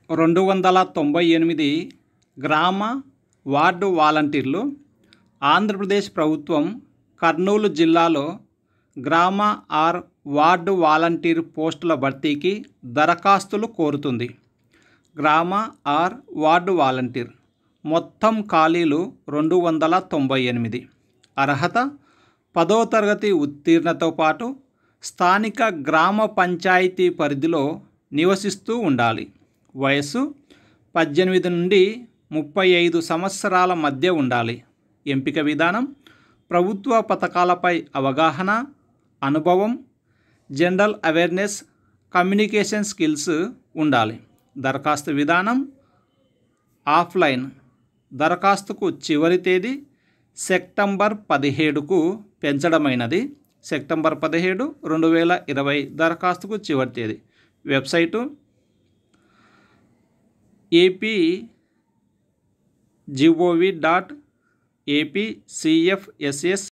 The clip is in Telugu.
రెండు వందల తొంభై ఎనిమిది గ్రామ వార్డు వాలంటీర్లు ఆంధ్రప్రదేశ్ ప్రభుత్వం కర్నూలు జిల్లాలో గ్రామ ఆర్ వార్డు వాలంటీర్ పోస్టుల భర్తీకి దరఖాస్తులు కోరుతుంది గ్రామ ఆర్ వార్డు వాలంటీర్ మొత్తం ఖాళీలు రెండు వందల తొంభై ఎనిమిది అర్హత పదో తరగతి ఉత్తీర్ణతో పాటు స్థానిక గ్రామ పంచాయతీ పరిధిలో నివసిస్తూ ఉండాలి వయస్సు పద్దెనిమిది నుండి ముప్పై ఐదు సంవత్సరాల మధ్య ఉండాలి ఎంపిక విధానం ప్రభుత్వ పథకాలపై అవగాహన అనుభవం జనరల్ అవేర్నెస్ కమ్యూనికేషన్ స్కిల్స్ ఉండాలి దరఖాస్తు విధానం ఆఫ్లైన్ దరఖాస్తుకు చివరి తేదీ సెప్టెంబర్ పదిహేడుకు పెంచడమైనది సెప్టెంబర్ పదిహేడు రెండు వేల ఇరవై దరఖాస్తుకు చివరి తేదీ website AP GOV dot AP CFSS